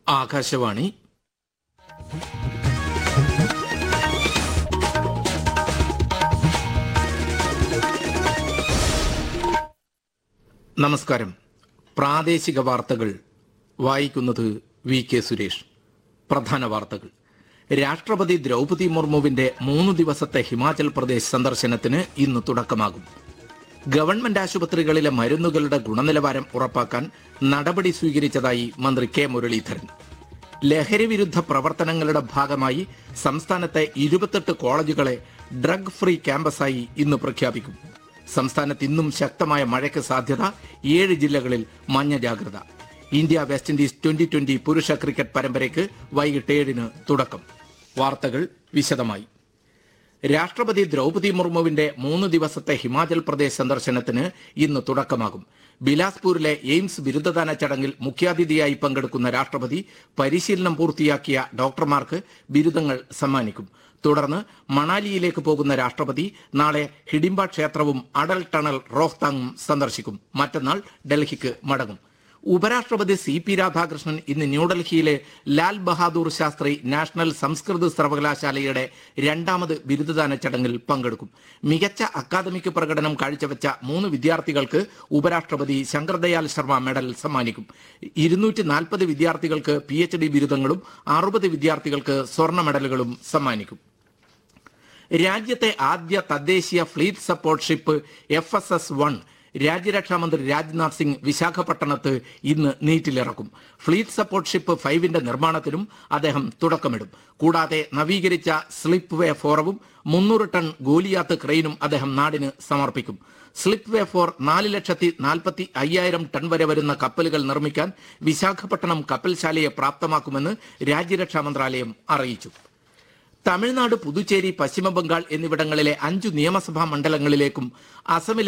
ആകാശവാണി നമസ്കാരം പ്രാദേശിക വാർത്തകൾ വായിക്കുന്നത് വി കെ സുരേഷ് പ്രധാന വാർത്തകൾ രാഷ്ട്രപതി ദ്രൗപതി മുർമുവിന്റെ മൂന്ന് ദിവസത്തെ ഹിമാചൽ പ്രദേശ് സന്ദർശനത്തിന് ഇന്ന് തുടക്കമാകും ഗവൺമെന്റ് ആശുപത്രികളിലെ മരുന്നുകളുടെ ഗുണനിലവാരം ഉറപ്പാക്കാൻ നടപടി സ്വീകരിച്ചതായി മന്ത്രി കെ മുരളീധരൻ ലഹരി വിരുദ്ധ പ്രവർത്തനങ്ങളുടെ ഭാഗമായി സംസ്ഥാനത്തെ ഇരുപത്തെട്ട് കോളേജുകളെ ഡ്രഗ് ഫ്രീ ക്യാമ്പസായി ഇന്ന് പ്രഖ്യാപിക്കും സംസ്ഥാനത്ത് ഇന്നും ശക്തമായ മഴയ്ക്ക് സാധ്യത ഏഴ് ജില്ലകളിൽ മഞ്ഞ ജാഗ്രത India West Indies twenty twenty പുരുഷ ക്രിക്കറ്റ് പരമ്പരയ്ക്ക് വൈകിട്ട് ഏഴിന് തുടക്കം വാർത്തകൾ വിശദമായി രാഷ്ട്രപതി ദ്രൗപതി മുർമുവിന്റെ മൂന്ന് ദിവസത്തെ ഹിമാചൽ പ്രദേശ് സന്ദർശനത്തിന് ഇന്ന് തുടക്കമാകും ബിലാസ്പൂരിലെ എയിംസ് ബിരുദദാന ചടങ്ങിൽ മുഖ്യാതിഥിയായി പങ്കെടുക്കുന്ന രാഷ്ട്രപതി പരിശീലനം പൂർത്തിയാക്കിയ ഡോക്ടർമാർക്ക് ബിരുദങ്ങൾ സമ്മാനിക്കും തുടർന്ന് മണാലിയിലേക്ക് പോകുന്ന രാഷ്ട്രപതി നാളെ ഹിഡിംബ ക്ഷേത്രവും അടൽ ടണൽ റോഹ്താങ്ങും സന്ദർശിക്കും മറ്റന്നാൾ ഡൽഹിക്ക് മടങ്ങും ഉപരാഷ്ട്രപതി സി പി രാധാകൃഷ്ണൻ ഇന്ന് ന്യൂഡൽഹിയിലെ ലാൽ ബഹാദൂർ ശാസ്ത്രി നാഷണൽ സംസ്കൃത സർവകലാശാലയുടെ രണ്ടാമത് ബിരുദദാന ചടങ്ങിൽ പങ്കെടുക്കും മികച്ച അക്കാദമിക് പ്രകടനം കാഴ്ചവെച്ച മൂന്ന് വിദ്യാർത്ഥികൾക്ക് ഉപരാഷ്ട്രപതി ശങ്കർദയാൽ ശർമ്മ മെഡൽ സമ്മാനിക്കും ഇരുന്നൂറ്റി നാൽപ്പത് വിദ്യാർത്ഥികൾക്ക് പി എച്ച് ഡി ബിരുദങ്ങളും അറുപത് വിദ്യാർത്ഥികൾക്ക് സ്വർണ്ണ മെഡലുകളും സമ്മാനിക്കും രാജ്യത്തെ ആദ്യ തദ്ദേശീയ fleet support ship F S S one രാജ്യരക്ഷാമന്ത്രി രാജ്നാഥ് സിംഗ് വിശാഖപട്ടണത്ത് ഇന്ന് നീറ്റിലിറക്കും ഫ്ലീറ്റ് സപ്പോർട്ട് ഷിപ്പ് ഫൈവിന്റെ നിർമ്മാണത്തിനും അദ്ദേഹം തുടക്കമിടും കൂടാതെ നവീകരിച്ച സ്ലിപ്പ് വേ ഫോറവും മുന്നൂറ് ടൺ ഗോലിയാത്ത് ക്രെയിനും അദ്ദേഹം നാടിന് സമർപ്പിക്കും സ്ലിപ്പ് വേ ഫോർ നാല് ലക്ഷത്തി നാൽപ്പത്തി അയ്യായിരം ടൺ വരെ വരുന്ന കപ്പലുകൾ നിർമ്മിക്കാൻ വിശാഖപട്ടണം കപ്പൽശാലയെ പ്രാപ്തമാക്കുമെന്ന് രാജ്യരക്ഷാ മന്ത്രാലയം അറിയിച്ചു തമിഴ്നാട് പുതുച്ചേരി പശ്ചിമബംഗാൾ എന്നിവിടങ്ങളിലെ അഞ്ചു നിയമസഭാ മണ്ഡലങ്ങളിലേക്കും അസമിലെ